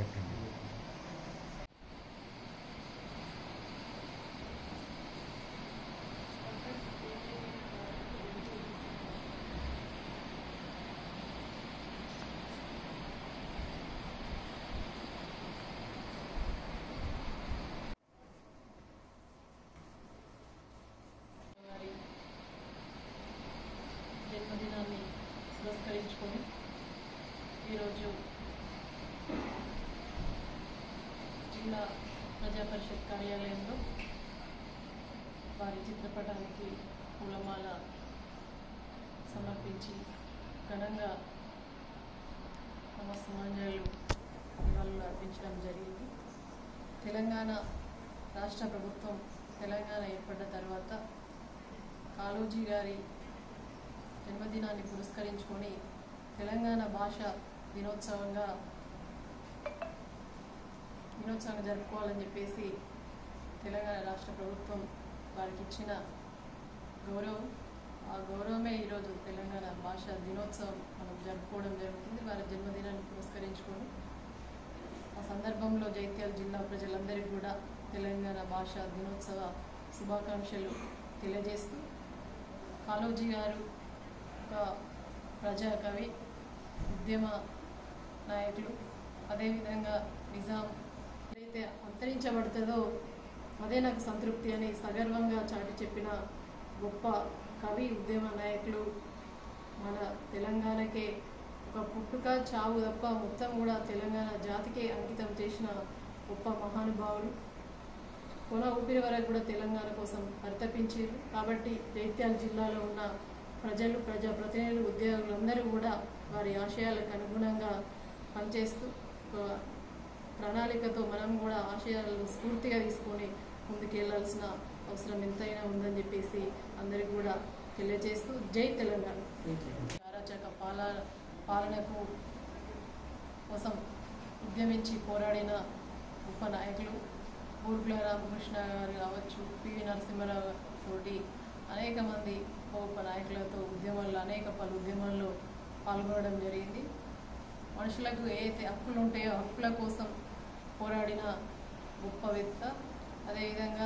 పెట్టండి వారి జన్మదినాన్ని పురస్కరించుకొని ఈరోజు జిల్లా ప్రజా పరిషత్ కార్యాలయంలో వారి చిత్రపటానికి పూలమాల సమర్పించి ఘనంగా తమ సమాజాలు నివాళులు అర్పించడం జరిగింది తెలంగాణ రాష్ట్ర ప్రభుత్వం తెలంగాణ ఏర్పడ్డ తర్వాత కాళోజీ గారి జన్మదినాన్ని పురస్కరించుకొని తెలంగాణ భాష దినోత్సవంగా దినోత్సవంగా జరుపుకోవాలని చెప్పేసి తెలంగాణ రాష్ట్ర ప్రభుత్వం వారికి ఇచ్చిన గౌరవం ఆ గౌరవమే ఈరోజు తెలంగాణ భాష దినోత్సవం మనం జరుపుకోవడం జరుగుతుంది వారి జన్మదినాన్ని పురస్కరించుకొని ఆ సందర్భంలో జైత్యాల జిల్లా ప్రజలందరికీ కూడా తెలంగాణ భాష దినోత్సవ శుభాకాంక్షలు తెలియజేస్తూ కాళోజీ గారు ఒక ప్రజాకవి ఉద్యమ నాయకులు అదేవిధంగా నిజాం ఏదైతే అంతరించబడుతుందో అదే నాకు సంతృప్తి అని సగర్వంగా చాటి చెప్పిన గొప్ప కవి ఉద్యమ నాయకులు మన తెలంగాణకే ఒక పుట్టుక చావు తప్ప మొత్తం కూడా తెలంగాణ జాతికే అంకితం చేసిన గొప్ప మహానుభావులు కొన ఊపిరి వరకు కూడా తెలంగాణ కోసం పరితపించారు కాబట్టి జైత్యాల జిల్లాలో ఉన్న ప్రజలు ప్రజా ప్రతినిధులు ఉద్యోగులందరూ కూడా వారి ఆశయాలకు అనుగుణంగా పనిచేస్తూ ఒక ప్రణాళికతో మనం కూడా ఆశయాలను స్ఫూర్తిగా తీసుకొని ముందుకెళ్లాల్సిన అవసరం ఎంతైనా ఉందని చెప్పేసి అందరికీ కూడా తెలియజేస్తూ జై తెలంగాణ అరాచక పాల పాలనకు కోసం ఉద్యమించి పోరాడిన గొప్ప నాయకులు బూర్గుల రామకృష్ణ గారు కావచ్చు పివి నరసింహారావు తోటి అనేక మంది గొప్ప నాయకులతో ఉద్యమాల్లో అనేక పలు ఉద్యమాల్లో పాల్గొనడం జరిగింది మనుషులకు ఏదైతే హక్కులు ఉంటాయో హక్కుల కోసం పోరాడిన గొప్ప వ్యక్త అదేవిధంగా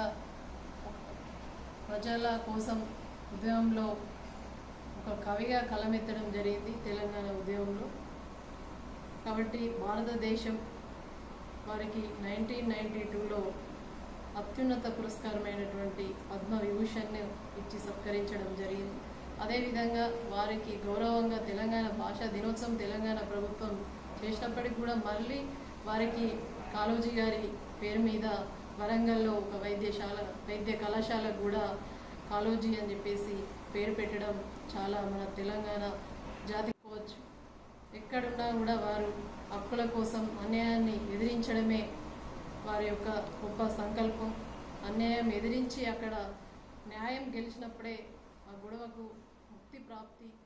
ప్రజల కోసం ఉద్యమంలో ఒక కవిగా కలమెత్తడం జరిగింది తెలంగాణ ఉద్యమంలో కాబట్టి భారతదేశం వారికి నైన్టీన్ నైంటీ టూలో అత్యున్నత పురస్కారమైనటువంటి పద్మ విభూషణ్ను ఇచ్చి సత్కరించడం జరిగింది అదేవిధంగా వారికి గౌరవంగా తెలంగాణ భాషా దినోత్సవం తెలంగాణ ప్రభుత్వం చేసినప్పటికీ కూడా మళ్ళీ వారికి కాళోజీ గారి పేరు మీద వరంగల్లో ఒక వైద్యశాల వైద్య కళాశాలకు కూడా కాళోజీ అని చెప్పేసి పేరు పెట్టడం చాలా మన తెలంగాణ జాతికోవచ్చు ఎక్కడున్నా కూడా వారు హక్కుల కోసం అన్యాయాన్ని ఎదిరించడమే వారి యొక్క గొప్ప సంకల్పం అన్యాయం ఎదిరించి అక్కడ న్యాయం గెలిచినప్పుడే ఆ గొడవకు ముక్తి ప్రాప్తి